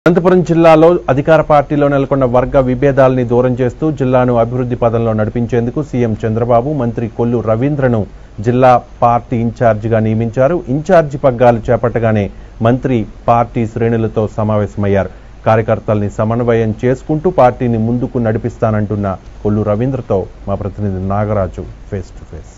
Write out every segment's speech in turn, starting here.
అనంతపురం జిల్లాలో అధికార పార్టీలో నెలకొన్న వర్గ విభేదాల్ని దూరం చేస్తూ జిల్లాను అభివృద్ధి పదంలో నడిపించేందుకు సీఎం చంద్రబాబు మంత్రి కొల్లు రవీంద్రను జిల్లా పార్టీ ఇన్ఛార్జిగా నియమించారు ఇన్ఛార్జి పగ్గాలు చేపట్టగానే మంత్రి పార్టీ శ్రేణులతో సమావేశమయ్యారు కార్యకర్తల్ని సమన్వయం చేసుకుంటూ పార్టీని ముందుకు నడిపిస్తానంటున్న కొల్లు రవీంద్రతో మా ప్రతినిధి నాగరాజు ఫేస్ టు ఫేస్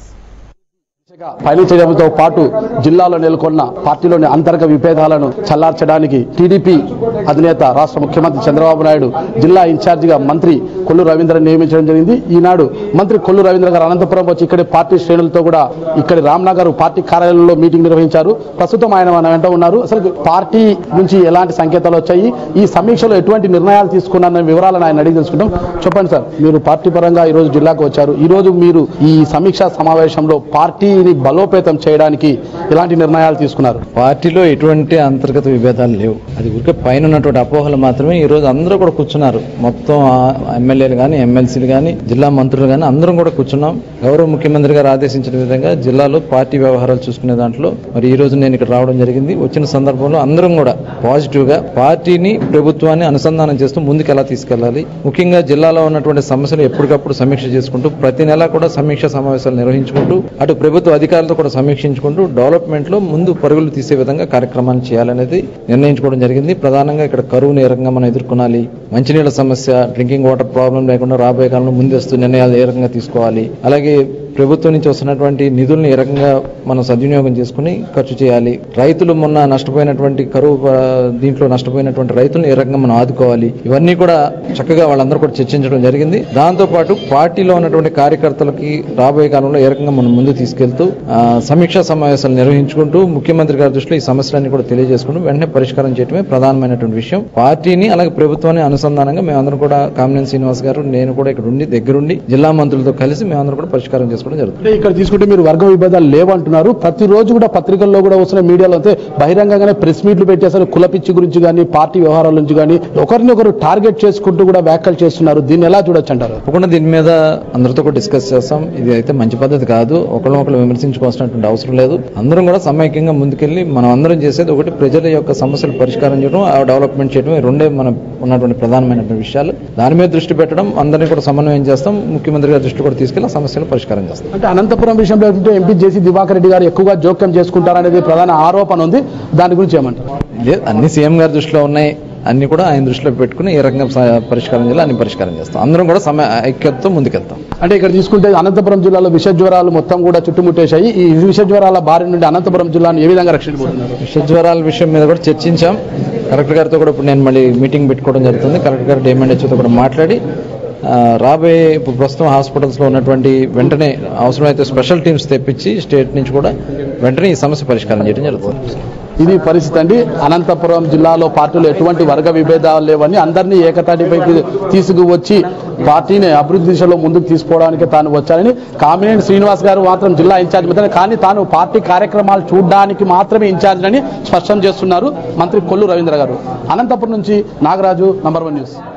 దిశగా పయనించడంతో పాటు జిల్లాలో నెలకొన్న పార్టీలోని అంతర్గత విభేదాలను చల్లార్చడానికి టీడీపీ అధినేత రాష్ట్ర ముఖ్యమంత్రి చంద్రబాబు నాయుడు జిల్లా ఇన్ఛార్జిగా మంత్రి కొల్లు రవీంద్ర నియమించడం జరిగింది ఈనాడు మంత్రి కొల్లు రవీంద్ర గారు అనంతపురం వచ్చి ఇక్కడి పార్టీ శ్రేణులతో కూడా ఇక్కడి రామ్నగర్ పార్టీ కార్యాలయంలో మీటింగ్ నిర్వహించారు ప్రస్తుతం ఆయన మన వెంట ఉన్నారు అసలు పార్టీ నుంచి ఎలాంటి సంకేతాలు వచ్చాయి ఈ సమీక్షలో ఎటువంటి నిర్ణయాలు తీసుకున్నారన్న వివరాలను ఆయన అడిగి తెలుసుకుంటాం చెప్పండి సార్ మీరు పార్టీ పరంగా ఈ రోజు జిల్లాకు వచ్చారు ఈ రోజు మీరు ఈ సమీక్షా సమావేశంలో పార్టీని బలోపేతం చేయడానికి ఎలాంటి నిర్ణయాలు తీసుకున్నారు పార్టీలో ఎటువంటి అంతర్గత విభేదాలు లేవు అది ఊరికే పైన ఉన్నటువంటి అపోహలు మాత్రమే ఈ రోజు అందరూ కూడా కూర్చున్నారు మొత్తం ఎమ్మెల్యేలు కానీ ఎమ్మెల్సీలు కానీ జిల్లా మంత్రులు కానీ అందరం కూడా కూర్చున్నాం గౌరవ ముఖ్యమంత్రి గారు ఆదేశించిన విధంగా జిల్లాలో పార్టీ వ్యవహారాలు చూసుకునే దాంట్లో మరి ఈ రోజు నేను ఇక్కడ రావడం జరిగింది వచ్చిన సందర్భంలో అందరం కూడా పాజిటివ్ గా పార్టీని ప్రభుత్వాన్ని అనుసంధానం చేస్తూ ముందుకు ఎలా తీసుకెళ్లాలి ముఖ్యంగా జిల్లాలో ఉన్నటువంటి సమస్యలు ఎప్పటికప్పుడు సమీక్ష చేసుకుంటూ ప్రతి నెల కూడా సమీక్ష సమావేశాలు నిర్వహించుకుంటూ అటు ప్రభుత్వ అధికారులతో కూడా సమీక్షించుకుంటూ డెవలప్మెంట్ లో ముందు పరుగులు తీసే విధంగా కార్యక్రమాలు చేయాలనేది నిర్ణయించుకోవడం జరిగింది ప్రధానంగా ఇక్కడ కరువుని ఏ రకంగా మనం ఎదుర్కొనాలి మంచినీళ్ళ సమస్య డ్రింకింగ్ వాటర్ ప్రాబ్లం లేకుండా రాబోయే కాలంలో ముందస్తు నిర్ణయాలు ఏ రకంగా తీసుకోవాలి అలాగే ప్రభుత్వం నుంచి వస్తున్నటువంటి నిధుల్ని ఏ రకంగా మనం సద్వినియోగం చేసుకుని ఖర్చు చేయాలి రైతులు మొన్న నష్టపోయినటువంటి కరువు ఆ, దీంట్లో నష్టపోయినటువంటి రైతులను ఏ రకంగా మనం ఆదుకోవాలి ఇవన్నీ కూడా చక్కగా వాళ్ళందరూ కూడా చర్చించడం జరిగింది దాంతో పాటు పార్టీలో ఉన్నటువంటి కార్యకర్తలకి రాబోయే కాలంలో ఏ రకంగా మనం ముందు తీసుకెళ్తూ ఆ, సమీక్షా సమావేశాలు నిర్వహించుకుంటూ ముఖ్యమంత్రి గారి దృష్టిలో ఈ సమస్యలన్నీ కూడా తెలియజేసుకుంటూ వెంటనే పరిష్కారం చేయడమే ప్రధానమైనటువంటి విషయం పార్టీని అలాగే ప్రభుత్వాన్ని అనుసంధానంగా మేమందరం కూడా కామినేని శ్రీనివాస్ గారు నేను కూడా ఇక్కడ ఉండి దగ్గరుండి జిల్లా మంత్రులతో కలిసి మేమందరం కూడా పరిష్కారం చేసుకోవడం జరుగుతుంది అంటే ఇక్కడ తీసుకుంటే మీరు వర్గ విభేదాలు లేవంటున్నారు ప్రతిరోజు కూడా పత్రికల్లో కూడా వస్తున్న మీడియాలో అయితే బహిరంగంగానే ప్రెస్ మీట్లు పెట్టేశారు కుల పిచ్చి గురించి కానీ పార్టీ వ్యవహారాల నుంచి కానీ ఒకరిని ఒకరు టార్గెట్ చేసుకుంటూ కూడా వ్యాఖ్యలు చేస్తున్నారు దీన్ని ఎలా చూడొచ్చు అంటారు తప్పకుండా దీని మీద అందరితో కూడా డిస్కస్ చేస్తాం ఇది అయితే మంచి పద్ధతి కాదు ఒకళ్ళని ఒకళ్ళు విమర్శించుకోవాల్సినటువంటి అవసరం లేదు అందరం కూడా సమైక్యంగా ముందుకెళ్ళి మనం అందరం చేసేది ఒకటి ప్రజల యొక్క సమస్యలు పరిష్కారం చేయడం ఆ డెవలప్మెంట్ చేయడం ఈ రెండే మన ఉన్నటువంటి ప్రధానమైనటువంటి విషయాలు దాని మీద దృష్టి పెట్టడం అందరినీ కూడా సమన్వయం చేస్తాం ముఖ్యమంత్రి గారి దృష్టి కూడా తీసుకెళ్ళి ఆ సమస్యలు పరిష్కారం చేస్తాం అంటే అనంతపురం విషయంలో ఏంటంటే ఎంపీ జేసీ దివాకర్ రెడ్డి గారు ఎక్కువగా జోక్యం చేసుకుంటారనేది ప్రధాన ఆరోపణ ఉంది దాని గురించి ఏమంటారు లేదు అన్ని సీఎం గారి దృష్టిలో ఉన్నాయి అన్ని కూడా ఆయన దృష్టిలో పెట్టుకుని ఏ రకంగా స- పరిష్కారం చేయాలి అన్ని పరిష్కారం చేస్తాం అందరం కూడా సమ ఐక్యతతో ముందుకెళ్తాం అంటే ఇక్కడ తీసుకుంటే అనంతపురం జిల్లాలో విష జ్వరాలు మొత్తం కూడా చుట్టుముట్టేశాయి ఈ విష జ్వరాల బారి నుండి అనంతపురం జిల్లాను ఏ విధంగా రక్షించబోతున్నారు విష జ్వరాల విషయం మీద కూడా చర్చించాం కలెక్టర్ గారితో కూడా ఇప్పుడు నేను మళ్ళీ మీటింగ్ పెట్టుకోవడం జరుగుతుంది కలెక్టర్ గారు డిఎంఎన్హెచ్తో కూడా మాట్లాడి ఆ, రాబోయే ఇప్పుడు ప్రస్తుతం హాస్పిటల్స్లో ఉన్నటువంటి వెంటనే అవసరమైతే స్పెషల్ టీమ్స్ తెప్పించి స్టేట్ నుంచి కూడా వెంటనే ఈ సమస్య పరిష్కారం చేయడం జరుగుతుంది ఇది పరిస్థితి అండి అనంతపురం జిల్లాలో పార్టీలు ఎటువంటి వర్గ విభేదాలు లేవని అందరినీ ఏకతాటిపైకి తీసుకువచ్చి పార్టీని అభివృద్ధి దిశలో ముందుకు తీసుకోవడానికి తాను వచ్చారని కామినేని శ్రీనివాస్ గారు మాత్రం జిల్లా ఇన్ఛార్జ్ మాత్రమే కానీ తాను పార్టీ కార్యక్రమాలు చూడడానికి మాత్రమే ఇన్ఛార్జ్ అని స్పష్టం చేస్తున్నారు మంత్రి కొల్లు రవీంద్ర గారు అనంతపురం నుంచి నాగరాజు నంబర్ వన్ న్యూస్